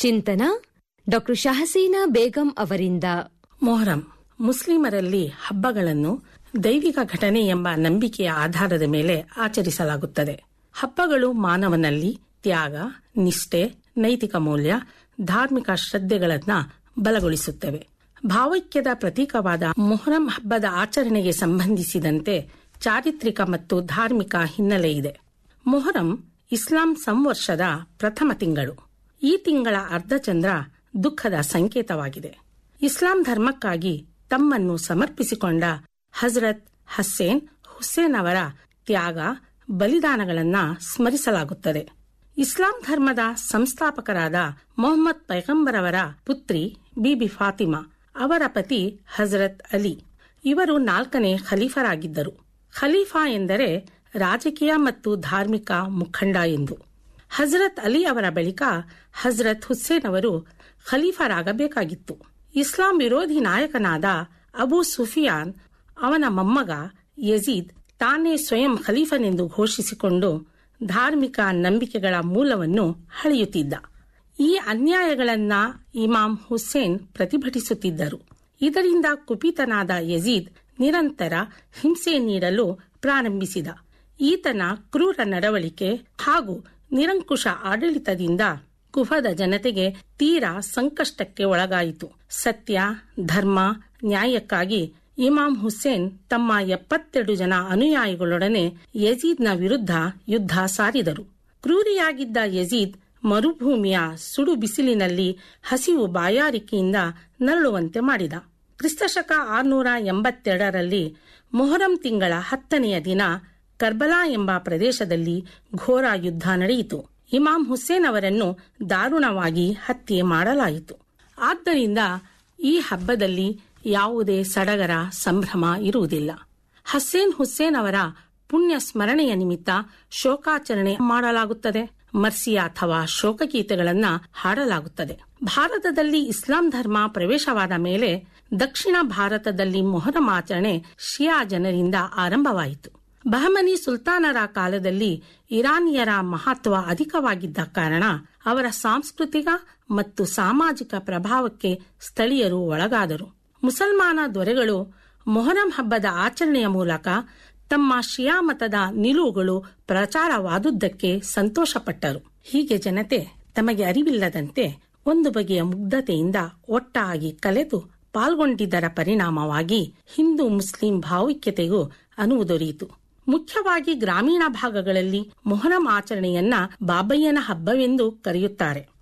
ಚಿಂತನ ಡಾಕ್ಟರ್ ಶಹಸೀನಾ ಬೇಗಂ ಅವರಿಂದ ಮೊಹರಂ ಮುಸ್ಲಿಮರಲ್ಲಿ ಹಬ್ಬಗಳನ್ನು ದೈವಿಕ ಘಟನೆ ಎಂಬ ನಂಬಿಕೆಯ ಆಧಾರದ ಮೇಲೆ ಆಚರಿಸಲಾಗುತ್ತದೆ ಹಬ್ಬಗಳು ಮಾನವನಲ್ಲಿ ತ್ಯಾಗ ನಿಷ್ಠೆ ನೈತಿಕ ಮೌಲ್ಯ ಧಾರ್ಮಿಕ ಶ್ರದ್ಧೆಗಳನ್ನ ಬಲಗೊಳಿಸುತ್ತವೆ ಭಾವೈಕ್ಯದ ಪ್ರತೀಕವಾದ ಮೊಹರಂ ಹಬ್ಬದ ಆಚರಣೆಗೆ ಸಂಬಂಧಿಸಿದಂತೆ ಚಾರಿತ್ರಿಕ ಮತ್ತು ಧಾರ್ಮಿಕ ಹಿನ್ನೆಲೆ ಇದೆ ಮೊಹರಂ ಇಸ್ಲಾಂ ಸಂವರ್ಷದ ಪ್ರಥಮ ತಿಂಗಳು ಈ ತಿಂಗಳ ಅರ್ಧಚಂದ್ರ ದುಃಖದ ಸಂಕೇತವಾಗಿದೆ ಇಸ್ಲಾಂ ಧರ್ಮಕ್ಕಾಗಿ ತಮ್ಮನ್ನು ಸಮರ್ಪಿಸಿಕೊಂಡ ಹಜರತ್ ಹಸ್ಸೇನ್ ಹುಸೇನ್ ಅವರ ತ್ಯಾಗ ಬಲಿದಾನಗಳನ್ನ ಸ್ಮರಿಸಲಾಗುತ್ತದೆ ಇಸ್ಲಾಂ ಧರ್ಮದ ಸಂಸ್ಥಾಪಕರಾದ ಮೊಹಮ್ಮದ್ ಪೈಗಂಬರ್ ಅವರ ಪುತ್ರಿ ಬಿಬಿ ಫಾತಿಮಾ ಅವರ ಪತಿ ಹಜರತ್ ಅಲಿ ಇವರು ನಾಲ್ಕನೇ ಖಲೀಫರಾಗಿದ್ದರು ಖಲೀಫಾ ಎಂದರೆ ರಾಜಕೀಯ ಮತ್ತು ಧಾರ್ಮಿಕ ಮುಖಂಡ ಎಂದು ಹಜರತ್ ಅಲಿ ಅವರ ಬಳಿಕ ಹಜರತ್ ಹುಸೇನ್ ಅವರು ಖಲೀಫರಾಗಬೇಕಾಗಿತ್ತು ಇಸ್ಲಾಂ ವಿರೋಧಿ ನಾಯಕನಾದ ಅಬು ಸುಫಿಯಾನ್ ಅವನ ಮೊಮ್ಮಗ ಯಜೀದ್ ತಾನೇ ಸ್ವಯಂ ಖಲೀಫನೆಂದು ಘೋಷಿಸಿಕೊಂಡು ಧಾರ್ಮಿಕ ನಂಬಿಕೆಗಳ ಮೂಲವನ್ನು ಹಳೆಯುತ್ತಿದ್ದ ಈ ಅನ್ಯಾಯಗಳನ್ನ ಇಮಾಮ್ ಹುಸೇನ್ ಪ್ರತಿಭಟಿಸುತ್ತಿದ್ದರು ಇದರಿಂದ ಕುಪಿತನಾದ ಯಜೀದ್ ನಿರಂತರ ಹಿಂಸೆ ನೀಡಲು ಪ್ರಾರಂಭಿಸಿದ ಈತನ ಕ್ರೂರ ನಡವಳಿಕೆ ಹಾಗೂ ನಿರಂಕುಶ ಆಡಳಿತದಿಂದ ಕುಫದ ಜನತೆಗೆ ತೀರಾ ಸಂಕಷ್ಟಕ್ಕೆ ಒಳಗಾಯಿತು ಸತ್ಯ ಧರ್ಮ ನ್ಯಾಯಕ್ಕಾಗಿ ಇಮಾಮ್ ಹುಸೇನ್ ತಮ್ಮ ಎಪ್ಪತ್ತೆರಡು ಜನ ಅನುಯಾಯಿಗಳೊಡನೆ ಯಜೀದ್ನ ವಿರುದ್ಧ ಯುದ್ಧ ಸಾರಿದರು ಕ್ರೂರಿಯಾಗಿದ್ದ ಯಜೀದ್ ಮರುಭೂಮಿಯ ಸುಡು ಬಿಸಿಲಿನಲ್ಲಿ ಹಸಿವು ಬಾಯಾರಿಕೆಯಿಂದ ನರಳುವಂತೆ ಮಾಡಿದ ಕ್ರಿಸ್ತಶಕ ಆರ್ನೂರ ಎಂಬತ್ತೆರಡರಲ್ಲಿ ಮೊಹರಂ ತಿಂಗಳ ಹತ್ತನೆಯ ದಿನ ಕರ್ಬಲಾ ಎಂಬ ಪ್ರದೇಶದಲ್ಲಿ ಘೋರ ಯುದ್ಧ ನಡೆಯಿತು ಇಮಾಮ್ ಹುಸೇನ್ ಅವರನ್ನು ದಾರುಣವಾಗಿ ಹತ್ಯೆ ಮಾಡಲಾಯಿತು ಆದ್ದರಿಂದ ಈ ಹಬ್ಬದಲ್ಲಿ ಯಾವುದೇ ಸಡಗರ ಸಂಭ್ರಮ ಇರುವುದಿಲ್ಲ ಹಸೇನ್ ಹುಸೇನ್ ಅವರ ಪುಣ್ಯ ಸ್ಮರಣೆಯ ನಿಮಿತ್ತ ಶೋಕಾಚರಣೆ ಮಾಡಲಾಗುತ್ತದೆ ಮರ್ಸಿಯ ಅಥವಾ ಶೋಕಗೀತೆಗಳನ್ನ ಹಾಡಲಾಗುತ್ತದೆ ಭಾರತದಲ್ಲಿ ಇಸ್ಲಾಂ ಧರ್ಮ ಪ್ರವೇಶವಾದ ಮೇಲೆ ದಕ್ಷಿಣ ಭಾರತದಲ್ಲಿ ಮೊಹರಂ ಆಚರಣೆ ಶಿಯಾ ಜನರಿಂದ ಆರಂಭವಾಯಿತು ಬಹಮನಿ ಸುಲ್ತಾನರ ಕಾಲದಲ್ಲಿ ಇರಾನಿಯರ ಮಹತ್ವ ಅಧಿಕವಾಗಿದ್ದ ಕಾರಣ ಅವರ ಸಾಂಸ್ಕೃತಿಕ ಮತ್ತು ಸಾಮಾಜಿಕ ಪ್ರಭಾವಕ್ಕೆ ಸ್ಥಳೀಯರು ಒಳಗಾದರು ಮುಸಲ್ಮಾನ ದೊರೆಗಳು ಮೊಹರಂ ಹಬ್ಬದ ಆಚರಣೆಯ ಮೂಲಕ ತಮ್ಮ ಶಿಯಾ ಮತದ ನಿಲುವುಗಳು ಪ್ರಚಾರವಾದುದಕ್ಕೆ ಸಂತೋಷಪಟ್ಟರು ಹೀಗೆ ಜನತೆ ತಮಗೆ ಅರಿವಿಲ್ಲದಂತೆ ಒಂದು ಬಗೆಯ ಮುಗ್ಧತೆಯಿಂದ ಒಟ್ಟಾಗಿ ಕಲೆತು ಪಾಲ್ಗೊಂಡಿದ್ದರ ಪರಿಣಾಮವಾಗಿ ಹಿಂದೂ ಮುಸ್ಲಿಂ ಭಾವೈಕ್ಯತೆಗೂ ಅನುವು ದೊರೆಯಿತು ಮುಖ್ಯವಾಗಿ ಗ್ರಾಮೀಣ ಭಾಗಗಳಲ್ಲಿ ಮೊಹರಂ ಆಚರಣೆಯನ್ನ ಬಾಬಯ್ಯನ ಹಬ್ಬವೆಂದು ಕರೆಯುತ್ತಾರೆ